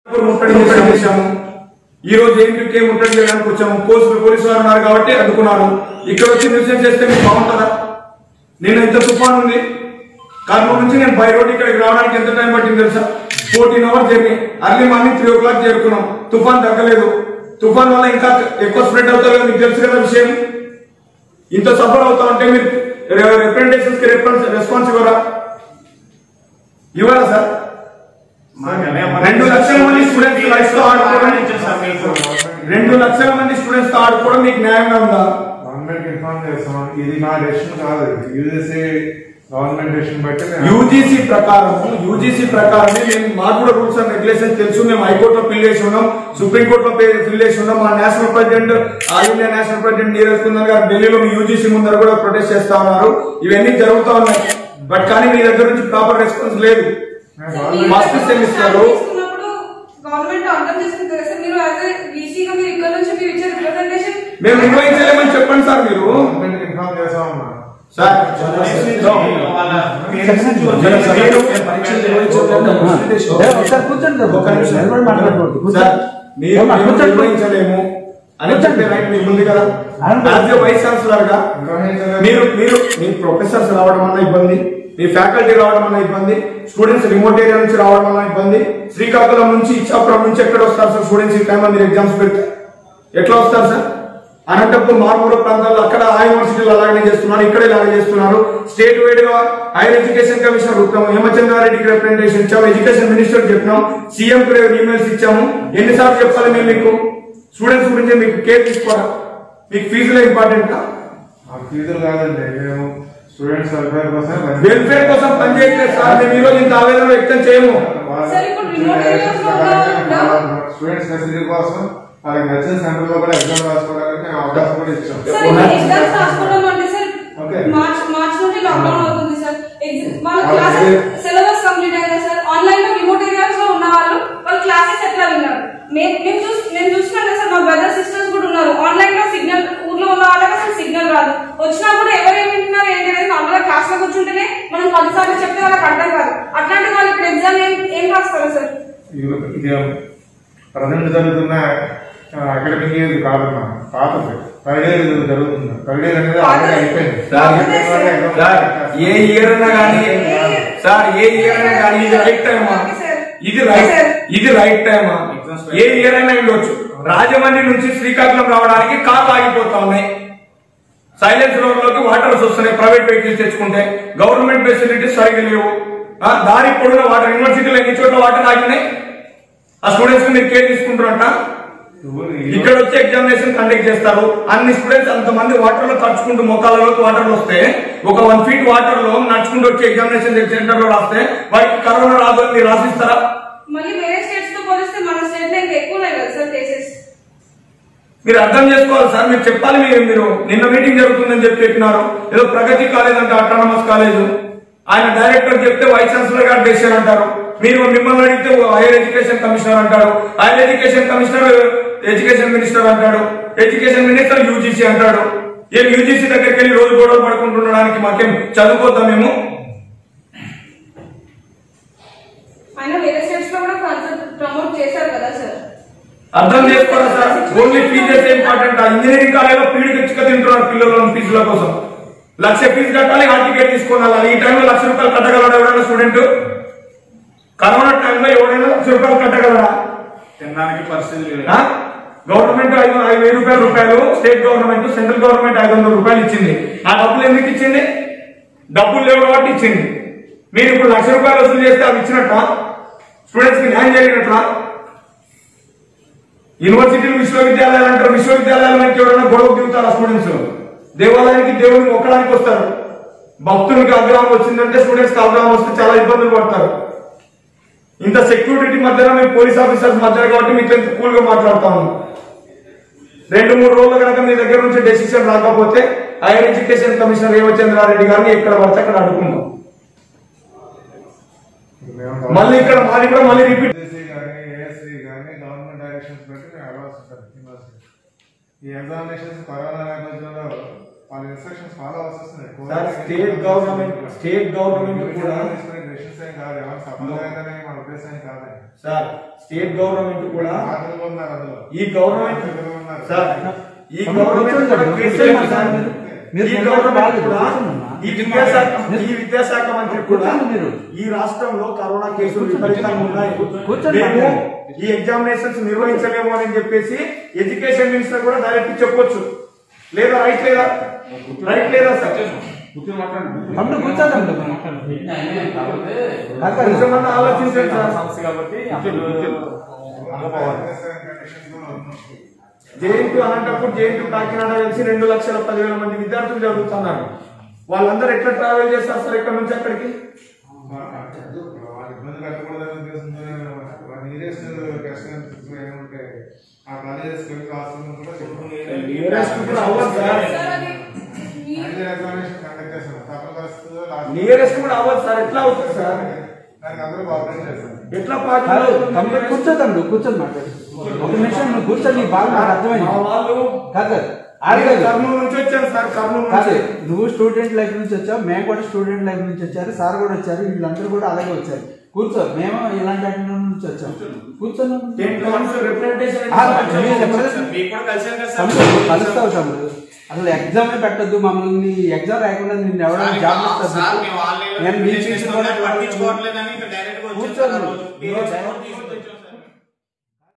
ముట్టడి ముట్టడి చేశాము ఈ రోజు ఏంటి ముట్టడి చేయడానికి వచ్చాము పోలీసులు పోలీసు వారు ఉన్నారు కాబట్టి అడ్డుకున్నారు ఇక్కడ వచ్చి నిరసన చేస్తే మీకు బాగుంటుందా నేను ఎంత తుఫాన్ ఉంది కర్నూలు నుంచి నేను బై రోడ్ ఇక్కడికి రావడానికి ఎంత టైం పట్టింది తెలుసా fourteen hours journey early morning three o'clock చేరుకున్నాం తుఫాన్ తగ్గలేదు తుఫాన్ వల్ల ఇంకా ఎక్కువ స్ప్రెడ్ అవుతుంది కదా మీకు తెలుసు కదా విషయం ఇంత సఫర్ అవుతా ఉంటే మీరు రిప్రజెంటేషన్స్ కి రెస్పాన్స్ రెస్పాన్స్ ఇవ్వరా ఇవ్వరా సార్ రెండు లక్షల మంది స్టూడెంట్స్ లైఫ్ తో ఆడుకోవడం రెండు లక్షల మంది స్టూడెంట్స్ తో ఆడుకోవడం మీకు న్యాయంగా ఉందా గవర్నమెంట్ ఇన్ఫార్మ్ చేస్తాం ఇది నా డెసిషన్ కాదు యూజీసీ గవర్నమెంట్ డెసిషన్ బట్టి నేను- యూజీసీ ప్రకారం యూజీసీ ప్రకారమే మేము మాకు కూడా రూల్స్ అండ్ రెగ్యులేషన్ తెలుసు మేము హైకోర్టులో ఫిల్ చేసి ఉన్నాం సుప్రీం కోర్టులో ఫిల్ చేసి ఉన్నాం మా national president all India national president Neeraj Kundan garu ఢిల్లీలో మీ యూజీసీ ముందర కూడా ప్రొటెస్ట్ చేస్తా ఉన్నారు ఇవన్నీ జరుగుతా ఉన్నాయి బట్ కానీ మీ దగ్గర నుంచి ప్రాపర్ రెస్పాన్స్ లేదు ఫస్ట్ సెమిస్టర్ గవర్నమెంట్ అర్థం చేసుకుంది కదా సార్ మీరు యాజ్ వీసీగా మీరు ఇక్కడ నుంచి మీరు ఇచ్చే రిప్రజెంటేషన్ మేము నిర్వహించలేమని చెప్పండి సార్ మీరు గవర్నమెంట్ ఇన్ఫార్మ్ చేస్తామన్నా సార్ ఒకసారి కూర్చోండి సార్. ఒక్క నిమిషం. నిలబడి మాట్లాడకూడదు. కూర్చోండి. సార్, మీరు ఏమ్మా, మేము కూర్చోండి. నిర్వహించలేము అని చెప్పే రైట్ మీకు ఉంది కదా అవును. యాజ్ ఏ వైస్ ఛాన్సలర్ గా నిర్వహించలేదు. మీరు మీరు మీ ప్రొఫెసర్స్ రావడం అన్న ఇబ్బంది మీ ఫ్యాకల్టీ రావడం అన్న ఇబ్బంది స్టూడెంట్స్ రిమోట్ ఏరియా నుంచి రావడం అన్న ఇబ్బంది శ్రీకాకుళం నుంచి ఇచ్చాపురం నుంచి ఎక్కడ వస్తారు సార్ స్టూడెంట్స్ ఈ టైంలో మీరు ఎగ్జామ్స్ పెడితే ఎట్లా వస్తారు సార్ అనంతపురం మారుమూల ప్రాంతాల్లో అక్కడ ఆ యూనివర్సిటీలు అలాగనే చేస్తున్నారు ఇక్కడ ఇలాగే చేస్తున్నారు స్టేట్ వైడ్ గా హైయర్ ఎడ్యుకేషన్ కమిషనర్ ఉత్తమ్ హేమచంద్రారెడ్డికి రిప్రజెంటేషన్ ఇచ్చాము ఎడ్యుకేషన్ మినిస్టర్ చెప్పినాం సీఎం కి ఈమెయిల్స్ ఇచ్చాము ఎన్నిసార్లు చెప్పాలి మేము మీకు స్టూడెంట్స్ గురించి మీకు కేర్ తీసుకోరా మీకు ఫీజులే ఇంపార్టెంట్ ఆ ఫీజులు కాదండి మేము స్టూడెంట్స్ వెల్ఫేర్ కోసం వెల్ఫేర్ కోసం పనిచేయట్లేదు సార్ మేము ఈ రోజు ఇంత ఆవేదన వ్యక్తం చేయము సార్, ఇప్పుడు remote areas లో ఉన్న- స్టూడెంట్స్ ఫెసిలిటీ కోసం వాళ్ళకి నచ్చిన సెంటర్ లో కూడా ఎగ్జామ్ రాసుకోవడానికి మేము అవకాశం కూడా ఇచ్చాం సార్ ఇప్పుడు ఎగ్జామ్స్ రాసుకోవడం అంటే సార్ Okay. మార్చ్ మార్చ్ నుండి లాక్డౌన్ అవుతుంది సార్ ఎగ్జామ్ వాళ్ళ Okay. క్లాసెస్ సిలబస్ కంప్లీట్ అయిందా సార్ ఆన్లైన్ లో రిమోట్ ఏరియాస్ లో ఉన్న వాళ్ళు వాళ్ళ క్లాసెస్ ఎట్లా విన్నారు మే- మేము చూసి నేను చూసినాను కదా సార్ మా బ్రదర్ సిస్టర్స్ కూడా ఉన్నారు ఆన్లైన్ లో సిగ్నల్ ఊర్లో ఉన్న వాళ్ళకి అసలు సిగ్నల్ రాదు వచ్చినా కూడా ఎవరు ఏం వింటున్నారు ఏంటి అనేది నార్మల్ గా క్లాస్ లో కూర్చుంటేనే మనం పదిసార్లు చెప్తే వాళ్ళకి అర్థం కాదు అట్లాంటి వాళ్ళు ఇప్పుడు ఎగ్జామ్ ఏం ఏం రాస్తారు సార్ ఇది ప్రజెంట్ జరుగుతున్న అకాడమిక్ ఇయర్ కాదమ్మా పాతది థర్డ్ ఇయర్ జరుగుతుంది థర్డ్ ఇయర్ అనేది ఆల్రెడీ అయిపోయింది సార్, సార్ ఏ ఇయర్ అయినా కానీ సార్ ఏ ఇయర్ అయినా కానీ ఇది రైట్ టైమా ఇది రైట్ ఇది రైట్ టైమా ఏ ఇయర్ అయినా ఉండొచ్చు రాజమండ్రి నుంచి శ్రీకాకుళం రావడానికి కార్లు ఆగిపోతా ఉన్నాయి సైలెన్స్ రోడ్ లోకి వాటర్స్ వస్తున్నాయి ప్రైవేట్ వెహికల్స్ తెచ్చుకుంటే గవర్నమెంట్ ఫెసిలిటీస్ సరిగ్గా లేవు ఆ, దారి పొడిన వాటర్ యూనివర్సిటీలో ఎన్ని చోట్ల వాటర్ ఆగినాయి ఆ స్టూడెంట్స్ మీరు కేర్ తీసుకుంటారంట ఇక్కడ వచ్చి ఎగ్జామినేషన్ కండక్ట్ చేస్తారు అన్ని స్టూడెంట్స్ అంతమంది వాటర్ లో తడుచుకుంటూ మొక్కలలోకి వాటర్ వస్తే ఒక వన్ ఫీట్ వాటర్ లో నడుచుకుంటూ వచ్చి ఎగ్జామినేషన్ సెంటర్ లో రాస్తే వారికి కరోనా రాదు అని మీరు రాసిస్తారా మళ్ళీ వేరే స్టేట్స్ తో పోలిస్తే మన స్టేట్ లో ఇంకా ఎక్కువ ఉన్నాయి కదా సార్ కేసెస్ మీరు అర్థం చేసుకోవాలి సార్ మీరు చెప్పాలి మీరు మీరు నిన్న మీటింగ్ జరుగుతుందని చెప్పి చెప్పినారు ఏదో ప్రగతి కాలేజ్ అంటే అటానమస్ కాలేజ్ ఆయన డైరెక్టర్ చెప్తే వైస్ ఛాన్సలర్ గారు డెసిషన్ అంటారు మీరు మిమ్మల్ని అడిగితే హైయర్ ఎడ్యుకేషన్ కమిషనర్ అంటారు higher education commissioner education minister అంటాడు ఎడ్యుకేషన్ మినిస్టర్ యూజీసీ అంటాడు ఏం యూజీసీ దగ్గరికి వెళ్ళి రోజు గొడవలు పడుకుంటుండడానికి మాకేం చదువుకోద్దాం మేము ఆయన వేరే స్టేట్స్ లో కూడా కాన్సెప్ట్ ప్రమోట్ చేశారు కదా సార్ అర్థం చేసుకోరా సార్ ఓన్లీ ఫీజెస్ ఇంపార్టెంట్ ఆ ఇంజనీరింగ్ కాలేజీలో పీడి తెచ్చుక తింటున్నారు పిల్లల ఫీజుల కోసం లక్ష ఫీజు కట్టాలి హాల్ టికెట్ తీసుకోవాలి ఈ టైంలో లక్ష రూపాయలు కట్టగలరా ఎవరైనా స్టూడెంట్ కరోనా టైంలో ఎవరైనా లక్ష రూపాయలు కట్టగలరా తినడానికి పరిస్థితి లేదు ఆ? గవర్నమెంట్ ఐదు ఐదు వెయ్యి రూపాయల రూపాయలు స్టేట్ గవర్నమెంట్ సెంట్రల్ గవర్నమెంట్ ఐదు వందల రూపాయలు ఇచ్చింది ఆ డబ్బులు ఎందుకు ఇచ్చింది డబ్బులు లేవు కాబట్టి ఇచ్చింది మీరు ఇప్పుడు లక్ష రూపాయలు వసూలు చేస్తే అవి ఇచ్చినట్ట స్టూడెంట్స్ కి న్యాయం జరిగినట్లా యూనివర్సిటీలు విశ్వవిద్యాలయాలు అంటారు విశ్వవిద్యాలయాలకు ఎవరైనా గొడవ దిగుతారు స్టూడెంట్స్ దేవాలయానికి దేవుడిని ఒక్కడానికి వస్తారు భక్తునికి అగ్రహం వచ్చిందంటే స్టూడెంట్స్ కి అగ్రహం వస్తే చాలా ఇబ్బందులు పడతారు ఇంత సెక్యూరిటీ మధ్యలో మేము పోలీస్ ఆఫీసర్స్ మధ్య కాబట్టి మీతో ఇంత కూల్ గా మాట్లాడుతా ఉన్నాం రెండు మూడు రోజుల కనుక మీ దగ్గర నుంచి డెసిషన్ రాకపోతే హైయర్ ఎడ్యుకేషన్ కమిషనర్ రేవచంద్రారెడ్డి గారిని ఎక్కడ పడితే అక్కడ అడుగుకుందాం మళ్ళీ ఇక్కడ మాది కూడా మళ్ళీ రిపీట్ యూజీసీ కానీ ఏఎస్సీ కానీ గవర్నమెంట్ డైరెక్షన్స్ బట్టి మేము అడగాల్సి ఉంటుంది యూనివర్సిటీ ఈ ఎగ్జామినేషన్స్ కరోనా నేపథ్యంలో వాళ్ళ ఇన్స్ట్రక్షన్స్ ఫాలో అవ్వాల్సి వస్తుంది sir state government state government కూడా డెసిషన్స్ ఏం కాదు ఎవరు సఫలమైందని మన ఉద్దేశం ఏం కాదండి సార్ స్టేట్ గవర్నమెంట్ కూడా బాధ్యతలు ఉన్నారు అందులో ఈ గవర్నమెంట్ బాధ్యతలు ఉన్నారు సార్ ఈ తమ్ముడు గవర్నమెంట్ కూర్చోండి, కూడా కూర్చోండి కేసీఆర్ సార్ మీరు. మీరు ఈ నిలబడి గవర్నమెంట్ బాగాలేదు, కూడా కూర్చోండి. ఈ విద్యాశాఖ ఈ విద్యాశాఖ మంత్రి కూడా కూర్చోండి మీరు. ఈ రాష్ట్రంలో కరోనా కేసులు విపరీతంగా ఉన్నాయి కూర్చోండి మేము మాట్లాడండి. ఈ ఎగ్జామినేషన్స్ నిర్వహించలేము అని చెప్పేసి ఎడ్యుకేషన్ మినిస్టర్ కూడా డైరెక్ట్ చెప్పొచ్చు లేదా రైట్ లేదా రైట్ లేదా సార్ తమ్ముడు కూర్చోండి కాదు, కాదు. కొంచెమన్నా ఆలోచించండి సార్ సమస్య కాబట్టి జేఎన్టీ అలాంటప్పుడు జేఎన్టీ కాకినాడ కలిసి రెండు లక్షల పదివేల మంది విద్యార్థులు చదువుతున్నారు వాళ్ళందరూ ఎట్లా ట్రావెల్ చేస్తారు సార్ ఇక్కడ నుంచి అక్కడికి వాళ్ళ ఇబ్బంది పెట్టకూడదనే ఉద్దేశంతో నియరెస్ట్ టెస్ట్ ఏమంటే ఆ కాలేజెస్ వెళ్ళి రాస్తున్నాం కూడా నియరెస్ట్ కూడా అవ్వదు సార్ సార్ అది మీ- ఎగ్జామినేషన్ కండక్ట్ చేస్తాం తప్పని పరిస్థితుల్లో last- నియరెస్ట్ కూడా అవ్వదు సార్ ఎట్లా అవుతుంది సార్ దానికి అందరూ కోఆపరేట్ చేస్తారు ఎట్లా కాదు, పాటిస్తారు తమ్ముడు కూర్చో తమ్ముడు కూర్చొని మాట్లాడు ఒక నిమిషం నువ్వు కూర్చొని నీ బాగా నాకు అర్థమైంది మా వాళ్ళు కాదు కాదు నేను ఆడలేదు కర్నూలు నుంచి వచ్చాను సార్ కర్నూలు కాదు నుంచి నువ్వు స్టూడెంట్ లైఫ్ నుంచి వచ్చావు మేము కూడా స్టూడెంట్ లైఫ్ నుంచి వచ్చారు సార్ కూడా వచ్చారు వీళ్ళందరూ కూడా అలాగే వచ్చారు కూర్చో మేము ఇలాంటి అటెండర్ నుంచి వచ్చాం కూర్చొని టెన్ మంత్స్ రిప్రజెంటేషన్ ఆ, మీరు చెప్పలేదు. మీకు కూడా కలిసాను కదా తమ్ముడు నువ్వు కలుస్తావు తమ్ముడు అసలు ఎగ్జామ్ పెట్టద్దు మమ్మల్ని ఎగ్జామ్ రాయకుండా నిన్ను ఎవడో జాబ్ సార్ మేము ఆన్లైన్ నేను మీ లో ఫీజు కూడా పట్టించుకోవట్లేదని ఇంకా డైరెక్ట్ గా వచ్చేసారు ఆ రోజు. కూర్చోండి. మీరు చదవడం తీసుకొచ్చారు.